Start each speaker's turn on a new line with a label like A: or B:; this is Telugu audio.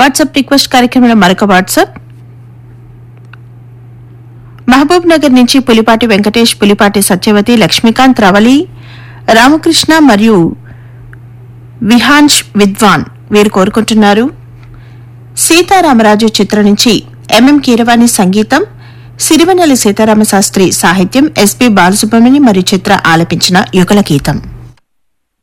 A: వాట్సాప్ రిక్వెస్ట్ కార్యక్రమంలో మరొక వాట్సాప్ మహబూబ్ నగర్ నుంచి పులిపాటి వెంకటేష్ పులిపాటి సత్యవతి లక్ష్మీకాంత్ రవలి రామకృష్ణ మరియు విహాన్ష్ విద్వాన్ వీరు కోరుకుంటున్నారు సీతారామరాజు చిత్రం నుంచి ఎంఎం కీరవాణి సంగీతం సిరివెన్నెల సీతారామ శాస్త్రి సాహిత్యం ఎస్పి బాలసుబ్రహ్మణ్యం మరియు చిత్ర ఆలపించిన యుగల గీతం